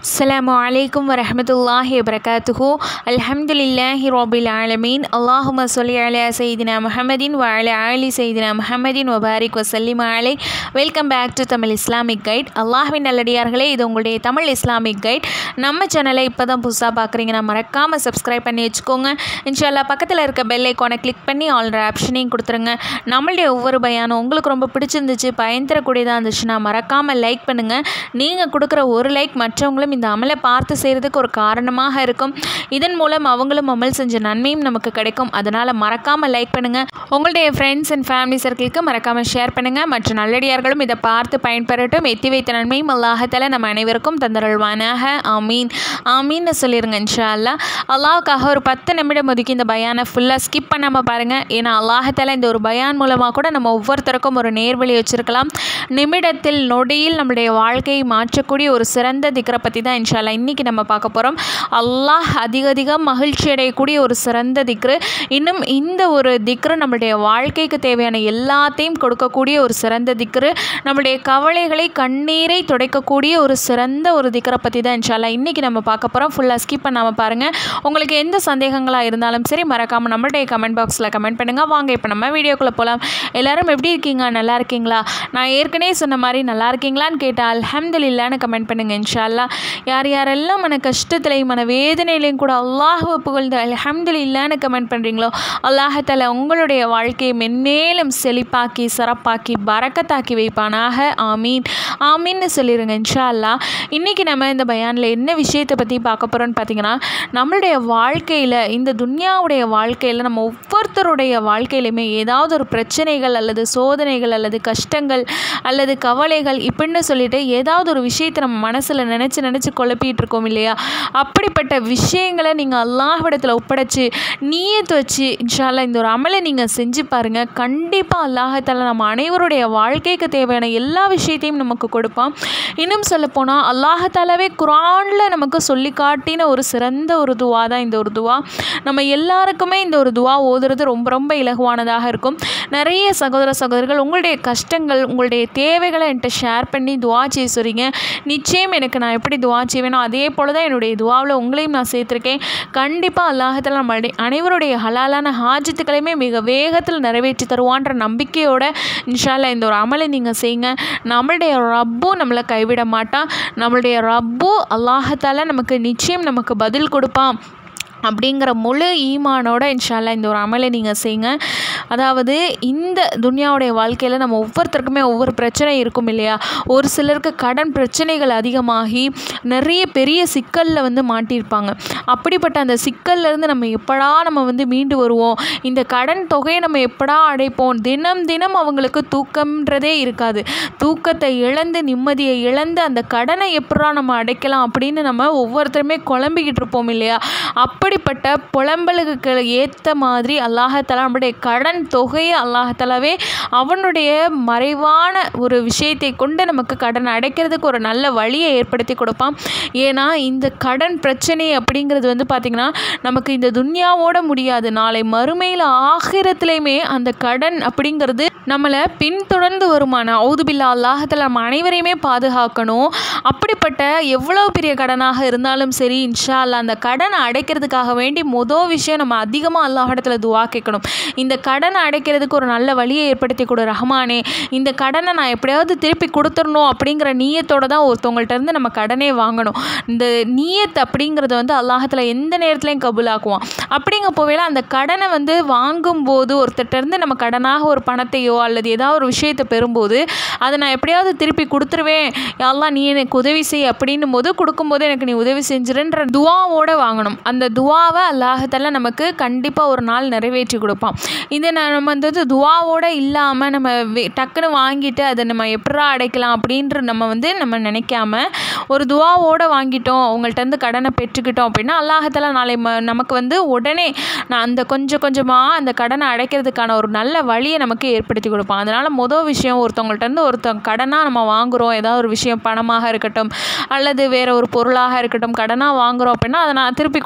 السلام عليكم ورحمة الله وبركاته الحمد لله رب العالمين اللهم صل على سيدنا محمد وعلى آل سيدنا محمد وبارك وسلم عليه welcome back to Tamil Islamic guide அல்லாஹ்வின் நல்லடியார்களே இது உங்களுடைய தமிழ் இஸ்லாமிக் கைட் நம்ம சேனலை இப்போ தான் புதுசாக பார்க்குறீங்கன்னா மறக்காமல் சப்ஸ்கிரைப் பண்ணி வச்சுக்கோங்க இன்ஷால்லா பக்கத்தில் இருக்க பெல் ஐக்கானை கிளிக் பண்ணி ஆல் ஆப்ஷனையும் கொடுத்துருங்க நம்மளுடைய ஒவ்வொரு பயானும் உங்களுக்கு ரொம்ப பிடிச்சிருந்துச்சு பயன் தரக்கூடியதாக இருந்துச்சுன்னா மறக்காமல் லைக் பண்ணுங்கள் நீங்கள் கொடுக்குற ஒரு லைக் மற்றவங்களும் இந்த அமலை பார்த்து செய்கிறதுக்கு ஒரு காரணமாக இருக்கும் இதன் மூலம் அவங்களும் அமல் செஞ்ச நன்மையும் நமக்கு கிடைக்கும் அதனால் மறக்காமல் லைக் பண்ணுங்கள் உங்களுடைய ஃப்ரெண்ட்ஸ் அண்ட் ஃபேமிலி சர்க்கிளுக்கு மறக்காமல் ஷேர் பண்ணுங்கள் மற்ற நல்லடியார்களும் இதை பார்த்து பயன்பெறட்டும் எத்தி வைத்த நன்மையும் அல்லாஹத்தால நம்ம அனைவருக்கும் தந்தருள்வானாக ஆமீன் ஆமீன்னு சொல்லிடுங்க இன்ஷா அல்லா அல்லாஹுக்காக ஒரு பத்து நிமிடம் ஒதுக்கி இந்த பயானை ஃபுல்லாக ஸ்கிப் பண்ணாமல் பாருங்கள் ஏன்னா அல்லாஹத்தால இந்த ஒரு பயான் மூலமாக கூட நம்ம ஒவ்வொருத்தருக்கும் ஒரு நேர்வழி வச்சுருக்கலாம் நிமிடத்தில் நொடியில் நம்மளுடைய வாழ்க்கையை மாற்றக்கூடிய ஒரு சிறந்த திக்கரை பற்றி தான் இன்ஷா அல்லா இன்றைக்கி நம்ம பார்க்க போகிறோம் அல்லாஹ் அதிக அதிகம் மகிழ்ச்சி அடையக்கூடிய ஒரு சிறந்த திக்ரு இன்னும் இந்த ஒரு திக்ரு நம்மளுடைய வாழ்க்கைக்கு தேவையான எல்லாத்தையும் கொடுக்கக்கூடிய ஒரு சிறந்த திக்ரு நம்மளுடைய கவலைகளை கண்ணீரை துடைக்கக்கூடிய ஒரு சிறந்த ஒரு திக்கரை பற்றி தான் இன்ஷால்லா இன்றைக்கி நம்ம பார்க்க போகிறோம் ஃபுல்லாக ஸ்கிப் பண்ணாமல் பாருங்கள் உங்களுக்கு எந்த சந்தேகங்களாக இருந்தாலும் சரி மறக்காமல் நம்மளுடைய கமெண்ட் பாக்ஸில் கமெண்ட் பண்ணுங்கள் வாங்க இப்போ நம்ம வீடியோக்குள்ளே போகலாம் எல்லாரும் எப்படி இருக்கீங்க நல்லா இருக்கீங்களா நான் ஏற்கனவே சொன்ன மாதிரி நல்லா இருக்கீங்களான்னு கேட்டால் அல்ஹம்துலில்லான்னு கமெண்ட் பண்ணுங்கள் இன்ஷால்லா யார் யாரெல்லாம் மன கஷ்டத்துலையும் மன வேதனையிலையும் கூட அல்லாஹ் புகழ்ந்து அல்ஹம்துலில்லான்னு கமெண்ட் பண்ணுறீங்களோ அல்லாஹத்தால உங்களுடைய வாழ்க்கையை மென்மேலும் செழிப்பாக்கி சிறப்பாக்கி பறக்கத்தாக்கி வைப்பானாக ஆமீன் ஆமீன்னு சொல்லிடுங்க இன்ஷா அல்லா இன்றைக்கி நம்ம இந்த பயானில் என்ன விஷயத்தை பற்றி பார்க்க போகிறோன்னு பார்த்தீங்கன்னா நம்மளுடைய வாழ்க்கையில் இந்த துன்யாவுடைய வாழ்க்கையில் நம்ம ஒவ்வொருத்தருடைய வாழ்க்கையிலையுமே ஏதாவது ஒரு பிரச்சனைகள் அல்லது சோதனைகள் அல்லது கஷ்டங்கள் அல்லது கவலைகள் இப்படின்னு சொல்லிட்டு ஏதாவது ஒரு விஷயத்தை நம்ம மனசில் நினச்சி நினச்சி குழப்பிட்டு இருக்கோம் இல்லையா அப்படிப்பட்ட விஷயங்களை நீங்கள் அல்லாஹ்விடத்தில் ஒப்படைச்சு நீயத்து வச்சு இன்ஷால்லா இந்த ஒரு அமலை நீங்கள் செஞ்சு பாருங்கள் கண்டிப்பாக அல்லாஹத்தால நம்ம அனைவருடைய வாழ்க்கைக்கு தேவையான எல்லா விஷயத்தையும் நமக்கு கொடுப்பான் இன்னும் சொல்லப்போனால் அல்லாஹத்தாலாவே குரானில் நமக்கு சொல்லி காட்டின ஒரு சிறந்த ஒரு துவா தான் இந்த ஒரு துவா நம்ம எல்லாருக்குமே இந்த ஒரு துவா ஓதுறது ரொம்ப ரொம்ப இலகுவானதாக இருக்கும் நிறைய சகோதர சகோதரிகள் உங்களுடைய கஷ்டங்கள் உங்களுடைய தேவைகளை என்கிட்ட ஷேர் பண்ணி துவா செய்ய சொல்கிறீங்க நிச்சயம் எனக்கு நான் எப்படி துவா செய்வேனோ அதே போல் தான் என்னுடைய துவாவில் உங்களையும் நான் சேர்த்துருக்கேன் கண்டிப்பாக அல்லாஹத்தில் நம்ம அனைவருடைய ஹலாலான ஹாஜத்துக்களையுமே மிக வேகத்தில் நிறைவேற்றி தருவான்ற நம்பிக்கையோட இன்ஷால்லா இந்த ஒரு அமலை நீங்கள் செய்யுங்க நம்மளுடைய ரப்பும் நம்மளை கைவிட மாட்டான் நம்மளுடைய ரப்பு அல்லாஹத்தால் நமக்கு நிச்சயம் நமக்கு பதில் கொடுப்பான் அப்படிங்கிற முழு ஈமானோட இன்ஷால்லா இந்த ஒரு அமலை நீங்கள் செய்யுங்க அதாவது இந்த துனியாவுடைய வாழ்க்கையில் நம்ம ஒவ்வொருத்தருக்குமே ஒவ்வொரு பிரச்சனை இருக்கும் இல்லையா ஒரு சிலருக்கு கடன் பிரச்சனைகள் அதிகமாகி நிறைய பெரிய சிக்கலில் வந்து மாட்டியிருப்பாங்க அப்படிப்பட்ட அந்த சிக்கல்லேருந்து நம்ம எப்படா நம்ம வந்து மீண்டு வருவோம் இந்த கடன் தொகையை நம்ம எப்படா அடைப்போம் தினம் தினம் அவங்களுக்கு தூக்கம்ன்றதே இருக்காது தூக்கத்தை இழந்து நிம்மதியை இழந்து அந்த கடனை எப்படா நம்ம அடைக்கலாம் அப்படின்னு நம்ம ஒவ்வொருத்தருமே குழம்பிக்கிட்டு இருப்போம் இல்லையா அப்படிப்பட்ட புலம்பலுக்கு ஏற்ற மாதிரி அல்லாஹாலா நம்முடைய கடன் தொகையை அல்லாஹாலாவே அவனுடைய மறைவான ஒரு விஷயத்தை கொண்டு நமக்கு கடன் அடைக்கிறதுக்கு ஒரு நல்ல வழியை ஏற்படுத்தி கொடுப்பான் ஏன்னா இந்த கடன் பிரச்சனை அப்படிங்கிறது வந்து பார்த்திங்கன்னா நமக்கு இந்த துன்யாவோட முடியாது நாளை மறுமையில் ஆகிரத்துலேயுமே அந்த கடன் அப்படிங்கிறது நம்மளை பின்தொடர்ந்து வருமான ஔதுபில்லா அல்லாஹத்தில் நம்ம அனைவரையுமே பாதுகாக்கணும் அப்படிப்பட்ட எவ்வளோ பெரிய கடனாக இருந்தாலும் சரி இன்ஷா அல்லா அந்த கடனை அடைக்கிறதுக்காக வேண்டி மொதல் விஷயம் நம்ம அதிகமாக அல்லாஹிடத்தில் துவா கேட்கணும் இந்த கடனை அடைக்கிறதுக்கு ஒரு நல்ல வழியை ஏற்படுத்தி கொடு ரஹ்மானே இந்த கடனை நான் எப்படியாவது திருப்பி கொடுத்துடணும் அப்படிங்கிற நீயத்தோடு தான் ஒருத்தவங்கள்ட்ட இருந்து நம்ம கடனே வாங்கணும் இந்த நீயத் அப்படிங்கிறத வந்து அல்லாஹத்தில் எந்த நேரத்துலையும் கபுலாக்குவான் அப்படிங்க போவேல அந்த கடனை வந்து வாங்கும்போது ஒருத்தர்கிட்ட நம்ம கடனாக ஒரு பணத்தையோ அல்லது ஏதாவது ஒரு விஷயத்தை பெறும்போது அதை நான் எப்படியாவது திருப்பி கொடுத்துருவேன் யாரெல்லாம் நீ எனக்கு உதவி செய் அப்படின்னும் போது கொடுக்கும்போது எனக்கு நீ உதவி செஞ்சிருன்ற துவாவோடு வாங்கணும் அந்த துவாவை அல்லாஹத்தால நமக்கு கண்டிப்பாக ஒரு நாள் நிறைவேற்றி கொடுப்பான் இதை நம்ம வந்து துவாவோடு இல்லாமல் நம்ம டக்குன்னு வாங்கிட்டு அதை நம்ம எப்படா அடைக்கலாம் அப்படின்ற நம்ம வந்து நம்ம நினைக்காம ஒரு துவாவோடு வாங்கிட்டோம் அவங்கள்ட்ட கடனை பெற்றுக்கிட்டோம் அப்படின்னா அல்லாஹத்தால நாளை ம நமக்கு வந்து உடனே நான் அந்த கொஞ்சம் கொஞ்சமாக அந்த கடனை அடைக்கிறதுக்கான ஒரு நல்ல வழியை நமக்கு ஏற்படுத்தி கொடுப்பான் அதனால் மொதல் விஷயம் ஒருத்தவங்கள்ட்ட ஒருத்தவங்க கடனாக நம்ம வாங்குகிறோம் ஏதாவது ஒரு விஷயம் பணமாக இருக்கட்டும் அல்லது வேறு ஒரு பொருளாக இருக்கட்டும் கடனாக வாங்குகிறோம் அப்படின்னா அதை நான் திருப்பி கொடுத்துருவேன்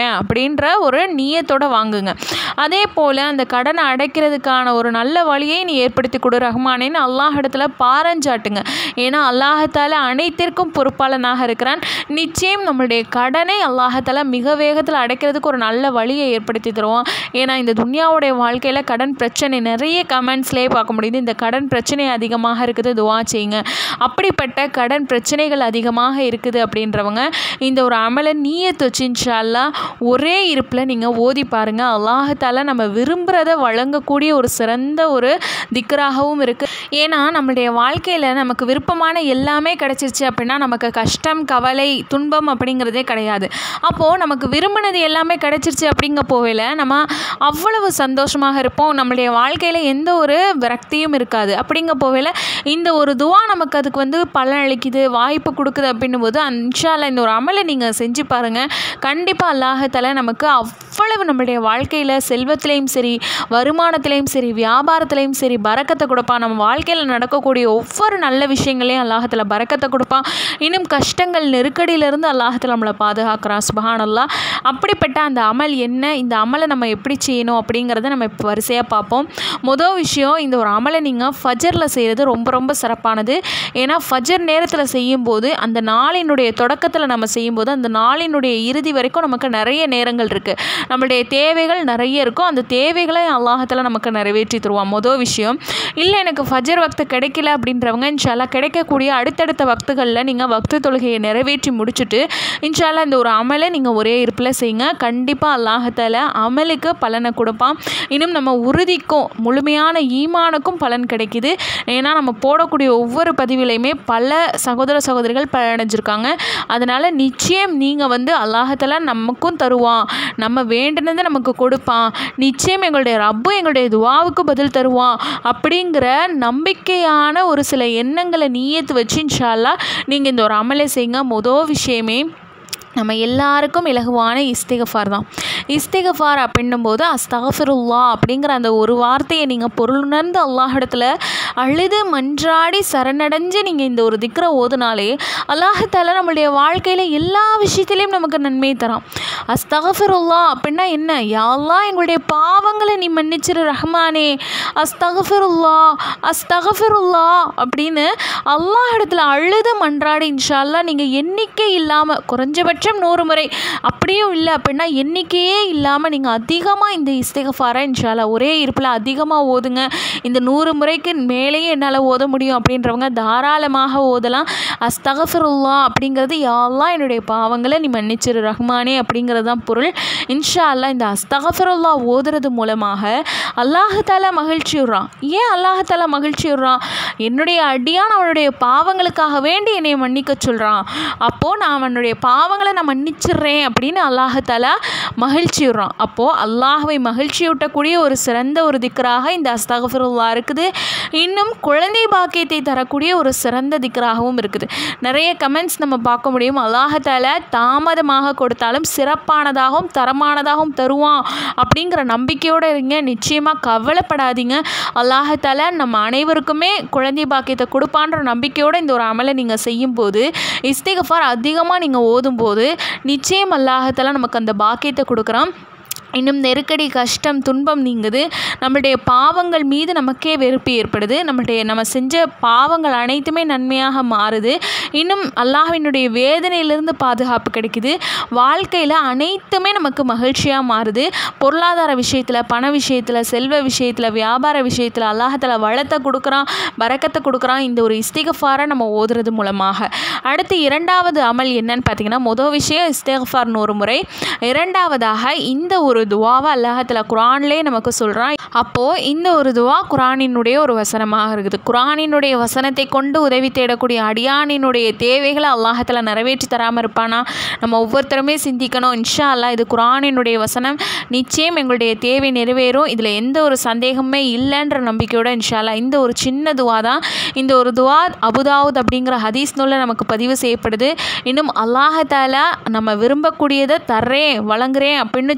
போகிறேன் அப்படின்ற ஒரு நீயத்தோட வாங்குங்க அதே போல் அந்த கடனை அடைக்கிறதுக்கான ஒரு நல்ல வழியை நீ ஏற்படுத்தி கொடு ரஹ்மானேன்னு அல்லாஹ் இடத்துல பாரஞ்சாட்டுங்க ஏன்னா அல்லாஹத்தால அனைத்திற்கும் பொறுப்பாளனாக இருக்கிறான் நிச்சயம் நம்மளுடைய கடனை அல்லாஹத்தால மிக வேகத்தில் அடைக்கிறதுக்கு ஒரு நல்ல வழியை ஏற்படுத்தி தருவான் ஏன்னா இந்த துன்யாவுடைய வாழ்க்கையில் கடன் பிரச்சனை நிறைய கமெண்ட்ஸ்லேயே பார்க்க முடியுது இந்த கடன் பிரச்சனை அதிகமாக இருக்குது துவா செய்யுங்க அப்படிப்பட்ட கடன் பிரச்சனைகள் அதிகமாக இருக்குது அப்படின்றவங்க இந்த ஒரு அமலை நீயத்து வச்சு இன்ஷா அல்லாஹ் ஒரே இருப்பில் நீங்கள் ஓதி பாருங்கள் அல்லாஹத்தால நம்ம விரும்புகிறத வழங்கக்கூடிய ஒரு சிறந்த ஒரு திக்கராகவும் இருக்குது ஏன்னா நம்மளுடைய வாழ்க்கையில் நமக்கு விருப்பமான எல்லாமே கிடச்சிருச்சு அப்படின்னா நமக்கு கஷ்டம் கவலை துன்பம் அப்படிங்கிறதே கிடையாது அப்போது நமக்கு விரும்பினது எல்லாமே கிடச்சிருச்சு அப்படிங்க போவேல நம்ம அவ்வளவு சந்தோஷமாக இருப்போம் நம்மளுடைய வாழ்க்கையில் எந்த ஒரு விரக்தியும் இருக்காது அப்படிங்க போவேல இந்த ஒரு துவா நமக்கு அதுக்கு வந்து பலன் அளிக்குது வாய்ப்பு கொடுக்குது அப்படின்னும் போது இன்ஷால்லா இந்த ஒரு அமலை நீங்கள் செஞ்சு பாருங்கள் கண்டிப்பாக அல்லாஹத்தால நமக்கு அவ்வளவு நம்மளுடைய வாழ்க்கையில் செல்வத்திலையும் சரி வருமானத்திலையும் சரி வியாபாரத்திலையும் சரி பறக்கத்தை கொடுப்பான் நம்ம வாழ்க்கையில் நடக்கக்கூடிய ஒவ்வொரு நல்ல விஷயங்களையும் அல்லாஹத்தில் பறக்கத்தை கொடுப்பான் இன்னும் கஷ்டங்கள் நெருக்கடியிலிருந்து அல்லாஹத்தில் நம்மளை பாதுகாக்கிறான் சுபஹானல்லா அப்படிப்பட்ட அந்த அமல் என்ன இந்த அமலை நம்ம எப்படி செய்யணும் அப்படிங்கிறத நம்ம இப்போ வரிசையாக பார்ப்போம் மொதல் விஷயம் இந்த ஒரு அமலை நீங்கள் ஃபஜரில் செய்கிறது ரொம்ப ரொம்ப சிறப்பானது ஏன்னா ஃபஜர் நேரத்தில் செய்யும்போது அந்த நாளினுடைய தொடக்கத்தில் நம்ம செய்யும்போது அந்த நாளினுடைய இறுதி வரைக்கும் நமக்கு நிறைய நேரங்கள் இருக்குது நம்மளுடைய தேவைகள் நிறைய இருக்கும் அந்த தேவைகளை அல்லாஹத்தில் நமக்கு நிறைவேற்றி தருவான் மொதல் விஷயம் இல்லை எனக்கு ஃபஜர் வக்து கிடைக்கல அப்படின்றவங்க இன்ஷால்லா கிடைக்கக்கூடிய அடுத்தடுத்த வக்துகளில் நீங்கள் வக்து தொழுகையை நிறைவேற்றி முடிச்சுட்டு இன்ஷால்லா இந்த ஒரு அமலை நீங்கள் ஒரே இருப்பில் செய்யுங்க கண்டிப்பாக அல்லாஹத்தால அமலுக்கு பலனை கொடுப்பான் இன்னும் நம்ம உறுதிக்கும் முழுமையான ஈமானுக்கும் பலன் கிடைக்குது ஏன்னா நம்ம போடக்கூடிய ஒவ்வொரு பதிவிலையுமே பல சகோதர சகோதரிகள் பலனடைஞ்சிருக்காங்க அதனால் நிச்சயம் நீங்கள் வந்து அல்லாஹத்தால நமக்கும் தருவான் நம்ம வேண்டினதை நமக்கு கொடுப்பான் நிச்சயம் எங்களுடைய ரப்பு எங்களுடைய துவாவுக்கு பதில் தருவான் அப்படிங்கிற நம்பிக்கையான ஒரு சில எண்ணங்களை நீயத்து வச்சு இன்ஷால்லா நீங்கள் இந்த ஒரு அமலை செய்யுங்க மொதல் விஷயமே நம்ம எல்லாருக்கும் இலகுவான இஸ்திகஃபார் தான் இஸ்திகஃபார் அப்படின்னும் போது அஸ்தகஃபிருல்லா அப்படிங்கிற அந்த ஒரு வார்த்தையை நீங்கள் பொருளுணர்ந்து அல்லாஹிடத்தில் அழுது மன்றாடி சரணடைஞ்சு நீங்கள் இந்த ஒரு திக்ரை ஓதுனாலே அல்லாஹால நம்மளுடைய வாழ்க்கையில் எல்லா விஷயத்துலேயும் நமக்கு நன்மை தரான் அஸ்தகஃபிருல்லா அப்படின்னா என்ன யாரெல்லாம் எங்களுடைய பாவங்களை நீ மன்னிச்சிரு ரஹ்மானே அஸ்தகஃபிருல்லா அஸ்தகஃபிருல்லா அப்படின்னு அல்லாஹ் இடத்துல அழுது மன்றாடி இன்ஷால்லா நீங்கள் எண்ணிக்கை இல்லாமல் குறைஞ்சபட்சம் நூறு முறை அப்படியும் இல்லை அப்படின்னா எண்ணிக்கையே இல்லாமல் நீங்கள் அதிகமாக இந்த இஸ்திகஃபாரை இன்ஷால்லா ஒரே இருப்பில் அதிகமாக ஓதுங்க இந்த நூறு முறைக்கு மேலேயே என்னால் ஓத முடியும் அப்படின்றவங்க தாராளமாக ஓதலாம் அஸ்தகஃபிருல்லா அப்படிங்கிறது யாரெல்லாம் என்னுடைய பாவங்களை நீ மன்னிச்சிரு ரஹ்மானே அப்படிங்கிறது தான் பொருள் இன்ஷா அல்லா இந்த அஸ்தகஃபிருல்லா ஓதுறது மூலமாக அல்லாஹால மகிழ்ச்சி விட்றான் ஏன் அல்லாஹால மகிழ்ச்சி விட்றான் என்னுடைய அடியான் அவனுடைய பாவங்களுக்காக வேண்டி என்னை மன்னிக்க சொல்கிறான் அப்போது நான் அவனுடைய பாவங்களை நான் மன்னிச்சிடுறேன் அப்படின்னு அல்லாஹால மகிழ்ச்சி விட்றான் அப்போது அல்லாஹவை மகிழ்ச்சியூட்டக்கூடிய ஒரு சிறந்த ஒரு திக்கராக இந்த அஸ்தகஃபிருல்லா இருக்குது இன்னும் குழந்தை பாக்கியத்தை தரக்கூடிய ஒரு சிறந்த திக்கராகவும் இருக்குது நிறைய கமெண்ட்ஸ் நம்ம பார்க்க முடியும் அல்லாஹால தாமதமாக கொடுத்தாலும் சிறப்பானதாகவும் தரமானதாகவும் தருவான் அப்படிங்கிற நம்பிக்கையோடு இருங்க நிச்சயமாக கவலைப்படாதீங்க அல்லாஹால நம்ம அனைவருக்குமே குழந்தை பாக்கியத்தை கொடுப்பான்ற நம்பிக்கையோடு இந்த ஒரு அமலை நீங்கள் செய்யும்போது இஸ்திகஃபார் அதிகமாக நீங்கள் ஓதும்போது நிச்சயம் அல்லாஹால நமக்கு அந்த பாக்கியத்தை கொடுக்குறான் இன்னும் நெருக்கடி கஷ்டம் துன்பம் நீங்குது நம்மளுடைய பாவங்கள் மீது நமக்கே வெறுப்பு ஏற்படுது நம்மளுடைய நம்ம செஞ்ச பாவங்கள் அனைத்துமே நன்மையாக மாறுது இன்னும் அல்லாஹ்வினுடைய வேதனையிலிருந்து பாதுகாப்பு கிடைக்குது வாழ்க்கையில் அனைத்துமே நமக்கு மகிழ்ச்சியாக மாறுது பொருளாதார விஷயத்தில் பண விஷயத்தில் செல்வ விஷயத்தில் வியாபார விஷயத்தில் அல்லாஹத்தில் வளத்தை கொடுக்குறான் பறக்கத்தை கொடுக்குறான் இந்த ஒரு இஸ்திகஃபாரை நம்ம ஓதுறது மூலமாக அடுத்து இரண்டாவது அமல் என்னன்னு பார்த்தீங்கன்னா மொதல் விஷயம் இஸ்திகஃபார்னு ஒரு முறை இரண்டாவதாக இந்த ஒரு துவாவை அல்லாஹத்தில் குரான்லேயே நமக்கு சொல்கிறான் அப்போது இந்த ஒரு துவா குரானினுடைய ஒரு வசனமாக இருக்குது குரானினுடைய வசனத்தை கொண்டு உதவி தேடக்கூடிய அடியானினுடைய தேவைகளை அல்லாஹத்தில் நிறைவேற்றி தராமல் இருப்பானா நம்ம ஒவ்வொருத்தருமே சிந்திக்கணும் இன்ஷா அல்லா இது குரானினுடைய வசனம் நிச்சயம் எங்களுடைய தேவை நிறைவேறும் இதில் எந்த ஒரு சந்தேகமே இல்லைன்ற நம்பிக்கையோட இன்ஷா அல்லா இந்த ஒரு சின்ன துவா தான் இந்த ஒரு துவா அபுதாவுத் அப்படிங்கிற ஹதீஸ் நூலில் நமக்கு பதிவு செய்யப்படுது இன்னும் அல்லாஹாலா நம்ம விரும்பக்கூடியதை தர்றேன் வழங்குறேன் அப்படின்னு சொல்லி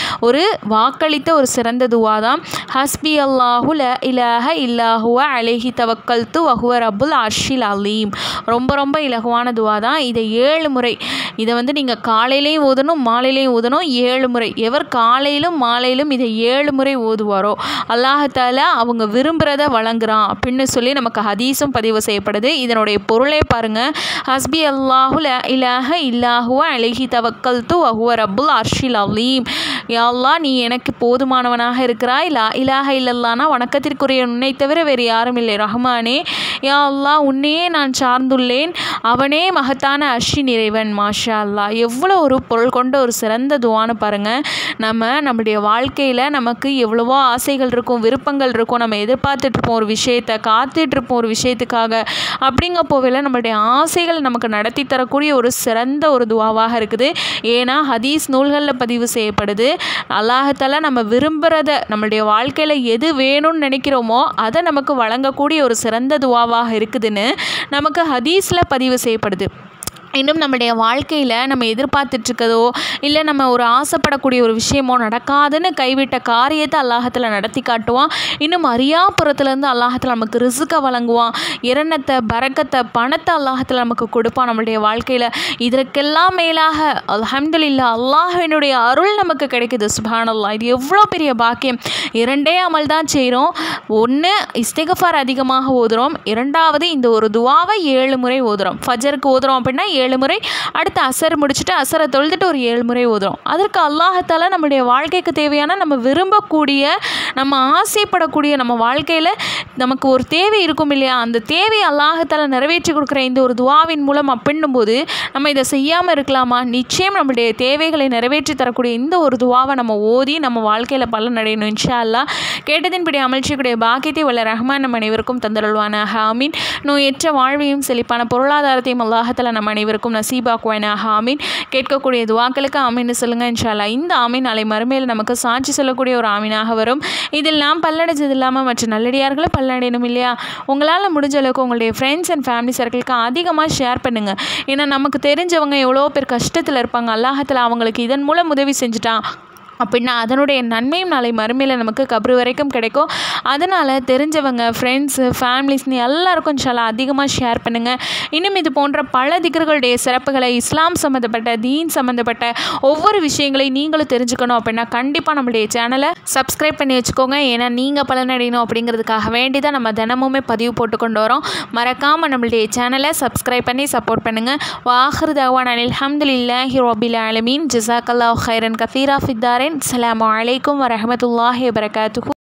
ஒரு வாக்களித்த ஒரு சிறந்த துவா தான் ஹஸ்பி அல்லாஹு ல இலாஹ இல்லாஹுவ அலைஹி தவக்கல்து வஹுவ ரப்புல் அர்ஷில் அலீம் ரொம்ப ரொம்ப இலகுவான துவா தான் இதை ஏழு முறை இதை வந்து நீங்கள் காலையிலையும் ஓதணும் மாலையிலையும் ஓதணும் ஏழு முறை எவர் காலையிலும் மாலையிலும் இதை ஏழு முறை ஓதுவாரோ அல்லாஹால அவங்க விரும்புகிறத வழங்குறான் அப்படின்னு சொல்லி நமக்கு ஹதீஸும் பதிவு செய்யப்படுது இதனுடைய பொருளே பாருங்கள் ஹஸ்பி அல்லாஹு ல இலாஹ இல்லாஹுவ அலைஹி தவக்கல்து வஹுவ ரப்புல் அர்ஷில் அலீம் யா அல்லாஹ் நீ எனக்கு போதுமானவனாக இருக்கிறாய் லா இலாஹ இல்லல்லானா வணக்கத்திற்குரிய உன்னை தவிர வேறு யாரும் இல்லை ரஹ்மானே யா அல்லாஹ் உன்னையே நான் சார்ந்துள்ளேன் அவனே மகத்தான அர்ஷி நிறைவன் மாஷா அல்லாஹ் எவ்வளோ ஒரு பொருள் கொண்ட ஒரு சிறந்த துவான்னு பாருங்கள் நம்ம நம்முடைய வாழ்க்கையில் நமக்கு எவ்வளவோ ஆசைகள் இருக்கும் விருப்பங்கள் இருக்கும் நம்ம எதிர்பார்த்துட்ருப்போம் ஒரு விஷயத்தை காத்துட்ருப்போம் ஒரு விஷயத்துக்காக அப்படிங்க போவையில் நம்மளுடைய ஆசைகளை நமக்கு நடத்தி தரக்கூடிய ஒரு சிறந்த ஒரு துவாவாக இருக்குது ஏன்னா ஹதீஸ் நூல்களில் பதிவு செய்யப்படுது அல்லாஹத்தால நம்ம விரும்புகிறத நம்மளுடைய வாழ்க்கையில் எது வேணும்னு நினைக்கிறோமோ அதை நமக்கு வழங்கக்கூடிய ஒரு சிறந்த துவாவாக இருக்குதுன்னு நமக்கு ஹதீஸில் பதிவு செய்யப்படுது இன்னும் நம்முடைய வாழ்க்கையில் நம்ம எதிர்பார்த்துட்ருக்கதோ இல்லை நம்ம ஒரு ஆசைப்படக்கூடிய ஒரு விஷயமோ நடக்காதுன்னு கைவிட்ட காரியத்தை அல்லாஹத்தில் நடத்தி காட்டுவான் இன்னும் அரியாபுரத்துலேருந்து அல்லாஹத்தில் நமக்கு ரிசுக்கை வழங்குவான் இரணத்தை பறக்கத்தை பணத்தை அல்லாஹத்தில் நமக்கு கொடுப்பான் நம்மளுடைய வாழ்க்கையில் இதற்கெல்லாம் மேலாக அல்ஹம்துலில்லா அல்லாஹினுடைய அருள் நமக்கு கிடைக்குது சுபானல்லா இது எவ்வளோ பெரிய பாக்கியம் இரண்டே அமல் தான் செய்கிறோம் ஒன்று இஸ்திகஃபார் அதிகமாக ஓதுறோம் இரண்டாவது இந்த ஒரு துவாவை ஏழு முறை ஓதுறோம் ஃபஜருக்கு ஓதுறோம் அப்படின்னா ஏழு முறை அடுத்து அசர் முடிச்சுட்டு அசரை தொழுதுட்டு ஒரு ஏழு முறை ஓதுறோம் அதற்கு அல்லாஹத்தால நம்முடைய வாழ்க்கைக்கு தேவையான நம்ம விரும்பக்கூடிய நம்ம ஆசைப்படக்கூடிய நம்ம வாழ்க்கையில் நமக்கு ஒரு தேவை இருக்கும் இல்லையா அந்த தேவையை அல்லாஹத்தால நிறைவேற்றி கொடுக்குற இந்த ஒரு துவாவின் மூலம் அப்படின்னும் போது நம்ம இதை செய்யாமல் இருக்கலாமா நிச்சயம் நம்மளுடைய தேவைகளை நிறைவேற்றி தரக்கூடிய இந்த ஒரு துவாவை நம்ம ஓதி நம்ம வாழ்க்கையில் பலன் அடையணும் இன்ஷா அல்லா கேட்டதின்படி அமல்ச்சிக்கூடிய பாக்கியத்தை வல்ல ரஹ்மான் நம்ம அனைவருக்கும் தந்தருள்வானாக ஆமீன் நோயற்ற வாழ்வையும் செழிப்பான பொருளாதாரத்தையும் அல்லாஹத்தில் நம்ம அனைவருக்கும் நசீபாக்குவானாக ஆமீன் கேட்கக்கூடிய துவாக்களுக்கு ஆமீன்னு சொல்லுங்கள் இன்ஷால்லா இந்த ஆமீன் நாளை மறுமையில் நமக்கு சாட்சி சொல்லக்கூடிய ஒரு ஆமீனாக வரும் இதில் நாம் பல்லடைஞ்சது இல்லாமல் மற்ற நல்லடியார்களும் பல்லடையணும் இல்லையா உங்களால் முடிஞ்ச அளவுக்கு உங்களுடைய ஃப்ரெண்ட்ஸ் அண்ட் ஃபேமிலி சர்க்கிளுக்கு அதிகமாக ஷேர் பண்ணுங்கள் ஏன்னா நமக்கு தெரிஞ்சவங்க எவ்வளோ பேர் கஷ்டத்தில் இருப்பாங்க அல்லாஹத்தில் அவங்களுக்கு இதன் மூலம் உதவி செஞ்சுட்டான் அப்படின்னா அதனுடைய நன்மையும் நாளை மறுமையில் நமக்கு கபரு வரைக்கும் கிடைக்கும் அதனால் தெரிஞ்சவங்க ஃப்ரெண்ட்ஸு ஃபேமிலிஸ்னு எல்லாருக்கும் இன்ஷால்லா அதிகமாக ஷேர் பண்ணுங்கள் இன்னும் இது போன்ற பல திகர்களுடைய சிறப்புகளை இஸ்லாம் சம்மந்தப்பட்ட தீன் சம்மந்தப்பட்ட ஒவ்வொரு விஷயங்களையும் நீங்களும் தெரிஞ்சுக்கணும் அப்படின்னா கண்டிப்பாக நம்மளுடைய சேனலை சப்ஸ்கிரைப் பண்ணி வச்சுக்கோங்க ஏன்னா நீங்கள் பலனடையணும் அப்படிங்கிறதுக்காக வேண்டி தான் நம்ம தினமுமே பதிவு போட்டு கொண்டு வரோம் மறக்காமல் நம்மளுடைய சேனலை சப்ஸ்கிரைப் பண்ணி சப்போர்ட் பண்ணுங்கள் வாஹர் தவான் அனில் அஹமதுல்லாஹி ரொபில் ஆலமீன் ஜிசாக்கல்லா ஹைரன் கஃபீரா ஃபித்தாரின் அஸ்ஸலாமு அலைக்கும் வரஹமத்துல்லாஹி வபரகாத்துஹு